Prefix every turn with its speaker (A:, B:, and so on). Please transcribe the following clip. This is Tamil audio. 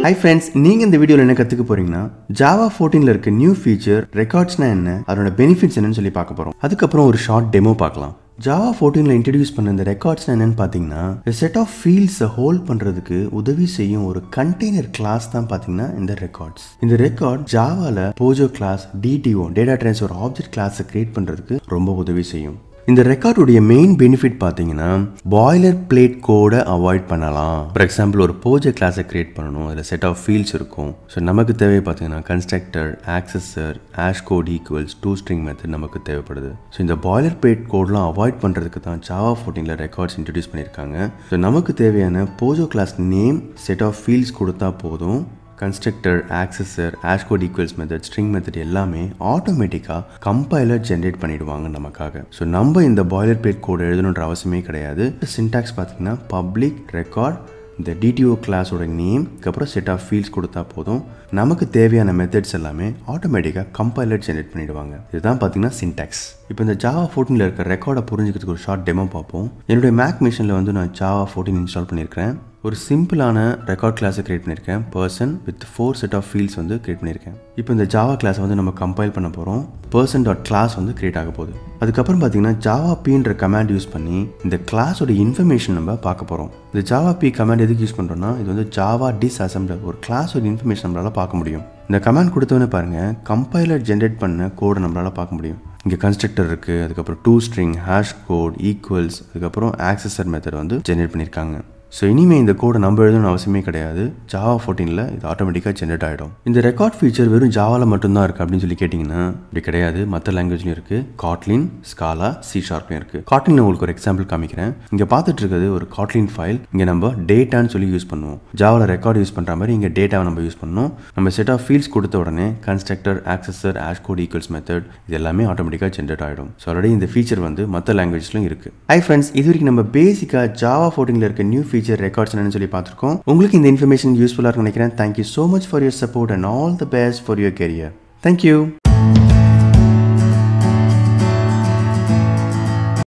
A: ஹை ஃப்ரெண்ட்ஸ் நீங்கள் இந்த வீடியோவில் என்ன கற்றுக்க போறீங்கன்னா ஜாவா ஃபோர்டீனில் இருக்க நியூ ஃபீச்சர் ரெக்கார்ட்ஸ்னா என்ன அதோட பெனிஃபிட்ஸ் என்னன்னு சொல்லி பார்க்க போகிறோம் அதுக்கப்புறம் ஒரு ஷார்ட் டெமோ பார்க்கலாம் ஜாவா ஃபோர்டீனில் இன்ட்ரடியூஸ் பண்ண இந்த ரெக்கார்ட்ஸ் என்னன்னு பார்த்தீங்கன்னா செட் ஆஃப் ஃபீல்ட்ஸை ஹோல்ட் பண்ணுறதுக்கு உதவி செய்யும் ஒரு கண்டெய்னர் கிளாஸ் தான் பார்த்தீங்கன்னா இந்த ரெக்கார்ட்ஸ் இந்த ரெக்கார்ட் ஜாவாவில் POJO class DTO data transfer object கிளாஸை கிரியேட் பண்ணுறதுக்கு ரொம்ப உதவி செய்யும் இந்த ரெக்கார்டுடைய மெயின் பெனிஃபிட் பார்த்தீங்கன்னா பாய்லர் பிளேட் கோடை அவாய்ட் பண்ணலாம் ஃபார் எக்ஸாம்பிள் ஒரு போஜ கிளாஸை கிரியேட் பண்ணணும் அதில் செட் ஆஃப் ஃபீல்ட்ஸ் இருக்கும் ஸோ நமக்கு தேவை பார்த்தீங்கன்னா constructor accessor hash code equals to string method நமக்கு தேவைப்படுது ஸோ இந்த பாய்லர் பிளேட் கோட்லாம் அவாய்ட் பண்ணுறதுக்கு தான் ஜாவா ஃபோர்டீனில் ரெக்கார்ட்ஸ் இன்ட்ரடியூஸ் பண்ணியிருக்காங்க ஸோ நமக்கு தேவையான POJO class name set of fields கொடுத்தா போதும் constructor accessor hash code equals method string method எல்லாமே ஆட்டோமேட்டிக்காக கம்பைலர் ஜென்ரேட் பண்ணிடுவாங்க நமக்காக ஸோ நம்ம இந்த பாய்லர் பிளேட் கோட் எழுதணுன்ற அவசியமே கிடையாது சின்டாக்ஸ் பார்த்தீங்கன்னா பப்ளிக் ரெக்கார்ட் இந்த டிடிஓ கிளாஸோட நேம் அதுக்கப்புறம் செட் ஆஃப் ஃபீல்ட்ஸ் கொடுத்தா போதும் நமக்கு தேவையான மெத்தட்ஸ் எல்லாமே ஆட்டோமேட்டிக்காக கம்பைலர் ஜென்ரேட் பண்ணிடுவாங்க இதுதான் பார்த்தீங்கன்னா சின்டாக்ஸ் இப்போ இந்த ஜாவா ஃபோர்டீனில் இருக்க ரெக்கார்டை புரிஞ்சுக்கிறதுக்கு ஒரு ஷார்ட் டெமோ பார்ப்போம் என்னுடைய மேக் மிஷினில் வந்து நான் ஜாவா ஃபோர்டீன் இன்ஸ்டால் பண்ணியிருக்கேன் ஒரு சிம்பிளான ரெக்கார்ட் கிளாஸை கிரியேட் பண்ணியிருக்கேன் person with four set of fields வந்து கிரியேட் பண்ணியிருக்கேன் இப்போ இந்த ஜாவா கிளாஸை வந்து நம்ம கம்பைல் பண்ண போகிறோம் பர்சன் டாட் கிளாஸ் வந்து கிரியேட் ஆக போகுது அதுக்கப்புறம் பார்த்தீங்கன்னா ஜாவா பின்ற கமாண்ட் யூஸ் பண்ணி இந்த கிளாஸோட இன்ஃபர்மேஷன் நம்ம பார்க்க போகிறோம் இந்த ஜாவா பி கமாண்ட் எதுக்கு யூஸ் பண்ணுறோம்னா இது வந்து ஜாவா டிஸ் அசம்பிளர் ஒரு கிளாஸோட இன்ஃபர்மேஷன் நம்மளால் பார்க்க முடியும் இந்த கமாண்ட் கொடுத்தவொடனே பாருங்கள் கம்பைலர் ஜென்ரேட் பண்ண கோடை நம்மளால் பார்க்க முடியும் இங்கே கன்ஸ்ட்ரக்டர் இருக்குது அதுக்கப்புறம் to string hash code equals அதுக்கப்புறம் ஆக்சஸர் மெத்தட் வந்து ஜென்ரேட் பண்ணியிருக்காங்க ஸோ இனிமேல் இந்த கோடை நம்ம எழுதணும்னு அவசியமே கிடையாது ஜாவா ஃபோர்டீனில் இது ஆட்டோமேட்டிக்காக ஜென்ரேட் ஆகிடும் இந்த ரெக்கார்ட் ஃபீச்சர் வெறும் ஜாவாவில் மட்டும்தான் இருக்குது அப்படின்னு சொல்லி கேட்டிங்கன்னா இப்படி கிடையாது மற்ற லாங்குவேஜ்லையும் இருக்குது காட்லின் ஸ்காலா சி ஷார்ப்லையும் இருக்குது காட்லின் உங்களுக்கு ஒரு எக்ஸாம்பிள் காமிக்கிறேன் இங்கே பார்த்துட்டு இருக்கிறது ஒரு காட்லின் ஃபைல் இங்கே நம்ம டேட்டான்னு சொல்லி யூஸ் பண்ணுவோம் ஜாவாவில் ரெக்கார்ட் யூஸ் பண்ணுற மாதிரி இங்கே டேட்டாவை நம்ம யூஸ் பண்ணணும் நம்ம செட் ஆஃப் ஃபீல்ட்ஸ் கொடுத்த உடனே constructor accessor hash code equals method இது எல்லாமே ஆட்டோமேட்டிக்காக ஜென்ரேட் ஆகிடும் ஸோ ஆல்ரெடி இந்த ஃபீச்சர் வந்து மற்ற லாங்குவேஜ்லையும் இருக்குது ஹை ஃப்ரெண்ட்ஸ் இது வரைக்கும் நம்ம பேசிக்காக ஜாவா ஃபோர்டீனில் இருக்க நியூ ஃபீச்சர் ரெக்கார்ட்ஸ் என்னன்னு சொல்லி பார்த்துருக்கோம் உங்களுக்கு இந்த இன்ஃபர்மேஷன் யூஸ்ஃபுல்லாக நினைக்கிறேன் thank you so much for your support and all the best for your career thank you